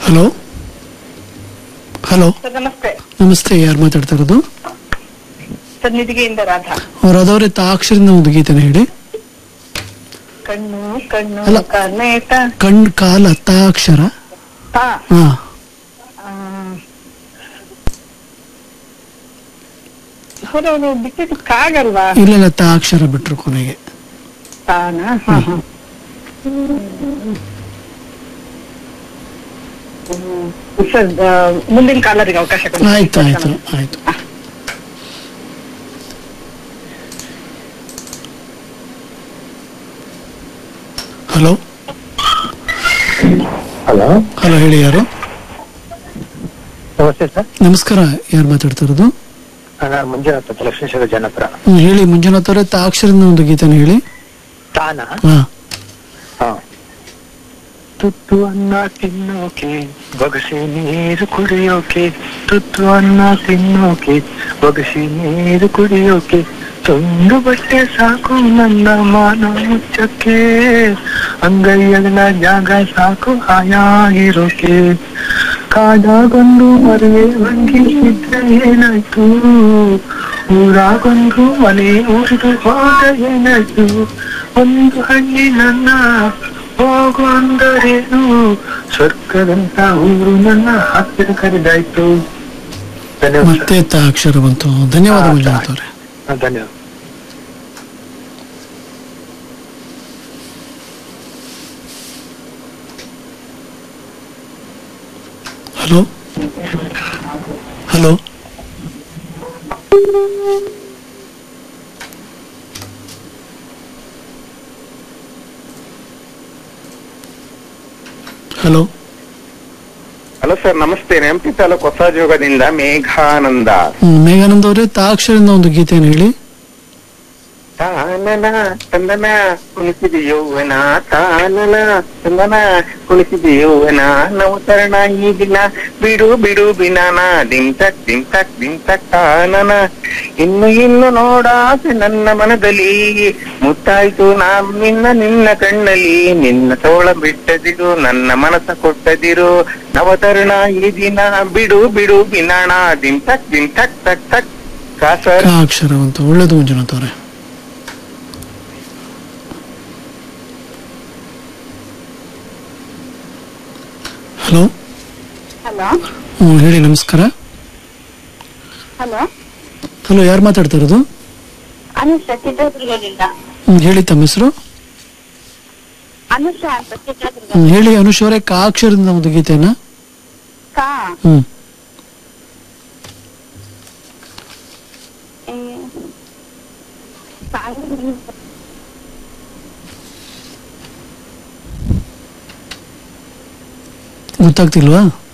Hello hello sir ನಮಸ್ತೆ ನಮಸ್ತೆ ಯಾರು ಮಾತಾಡ್ತಾ ಇರೋದು ಸರ್ ನಿಧಿಗೆಯಿಂದ ರಾಧಾ ಅವರದವರೇ ತಾಕ್ಷರಿಂದ ಒಂದು ಗೀತೆನ ಹೇಳಿ ಕಣ್ಣು ಕಣ್ಣು ಅಲ್ಲ. ಕರ್ನೇಟ ಕಣ್ ಕಾಲ ತಾಕ್ಷರ ಹಾ ಹಾ ಹೌದೌದು ಬಿಟ್ಟಿದ್ದು ಕಾಗಲ್ವಾ ಇಲ್ಲ ಇಲ್ಲ ತಾಕ್ಷರ ಬಿಟ್ರು ಕೊನೆಗೆ ತಾನ ಹಾ ಹಾ ಸರ್ ಆ, ಮುಂದಿನ ಕಾಲರಿಗೆ ಅವಕಾಶ ಕೊಡಿ. ಆಯ್ತು ಆಯ್ತು ಆಯ್ತು ಹಲೋ ಹಲೋ ಹಲೋ ಹೇಳಿ ಯಾರು ನಮಸ್ತೆ ಸರ್ ನಮಸ್ಕಾರ ಯಾರು ಮಾತಾಡ್ತಾ ಇರೋದು ನಾನು ಮಂಜುನಾಥ್ ಅಂತ ಲಕ್ಷ್ಮೀಶ್ವರ ಜನಪುರ ಹ್ಮ್, ಹೇಳಿ ಮಂಜುನಾಥ್ ಅವರೇ ತಾಕ್ಷರಿಂದ ಒಂದು ಗೀತೆನ ಹೇಳಿ ತಾನ ಹಾ ಹಾ ತುತ್ತು ಅನ್ನ ತಿನ್ನೋಕೆ ಬಗಸಿ ನೀರು ಕುಡಿಯೋಕೆ ತುತ್ತು ಅನ್ನ ತಿನ್ನೋಕೆ ಬಗಸಿ ನೀರು ಕುಡಿಯೋಕೆ ತುಂಡು ಬಟ್ಟೆ ಸಾಕು ನನ್ನ ಮಾನ ಮುಚ್ಚಕ್ಕೆ ಅಂಗೈಯಲ್ಲ ಜಾಗ ಸಾಕು ಹಾಯಾಗಿರೋಕೆ ಕಾಡಾಗೊಂದು ಮದುವೆ ಭಂಗಿ ಇದ್ರೆ ಏನಾಯ್ತು ಊರಾಗೊಂದು ಮನೆ ಊರಿದು ಹೋದ ಏನಾಯ್ತು ಒಂದು ಹಣ್ಣಿನನ್ನ ಹೋಗು ಅಂದರೇನು ಸ್ವರ್ಗದಂತ ಊರು ನನ್ನ ಹತ್ತಿರ ಕರೆದಾಯ್ತು ಧನ್ಯವಾದ ಸರ್. ಮತ್ತೆ ತಾಕ್ಷರ ಬಂತು ಧನ್ಯವಾದ ಹಾ, ಮಂಜುನಾಥ್ ಅವರೇ ಹಾ, ಧನ್ಯವಾದ hello hello hello hello sir ನಮಸ್ತೆ ನೆಂಪಿ ತಾಲೂಕು ಹೊಸ ಜೋಗದಿಂದ ಮೇಘಾನಂದ ಹ್ಮ್, ಮೇಘಾನಂದ್ ಅವರೇ ತಾಕ್ಷರದಿಂದ ಒಂದು ಗೀತೆಯನ್ನು ಹೇಳಿ ತಾನನ ತಂದನ ಕುಣಿಸಿದ ಯೌವನ ತಾನನ ತಂದನ ಕುಣಿಸಿದ ಯೌವನ ನವತರಣ ಈ ದಿನ ಬಿಡು ಬಿಡು ಬಿನಾನ ದಿಂ ತಕ್ ದಿಂ ತಕ್ ದಿಂ ತಕ್ ತಾನನ ಇನ್ನು ಇನ್ನು ನೋಡಾಸೆ ನನ್ನ ಮನದಲ್ಲಿ ಮುತ್ತಾಯ್ತು ನಾ ನಿನ್ನ ನಿನ್ನ ಕಣ್ಣಲ್ಲಿ ನಿನ್ನ ತೋಳ ಬಿಟ್ಟದಿರು ನನ್ನ ಮನಸ್ಸ ಕೊಟ್ಟದಿರು ನವತರುಣ ಈ ದಿನ ಬಿಡು ಬಿಡು ಬಿನಾಣ ದಿಂ ತಕ್ ದಿಂ ತಕ್ ತಕ್ ತಕ್ ಕಾ ಸರ್ ಅಕ್ಷರ ಬಂತು ಒಳ್ಳೇದು ಮಂಜುನಾಥ್ ಅವರೇ ಹಲೋ ಹಲೋ ಹ್ಮ್ ಹೇಳಿ ನಮಸ್ಕಾರ ಹಲೋ ಹಲೋ ಯಾರು ಮಾತಾಡ್ತಾ ಇರೋದು ಅನುಷ ಚಿತ್ರದುರ್ಗದಿಂದ ಹ್ಮ್ ಹೇಳಿ ತಮ್ಮ ಹೆಸರು ಅನುಷ ಅಂತ ಚಿತ್ರದುರ್ಗ ಹ್ಮ್ ಹೇಳಿ ಅನುಷ್ ಅವರೇ ಕಾ ಅಕ್ಷರದಿಂದ ಒಂದು ಗೀತೆನ ಕಾ ಹ್ಮ್ ಏ, ಸಾಂಗ್ ಗೊತ್ತಾಗ್ತಿಲ್ವಾ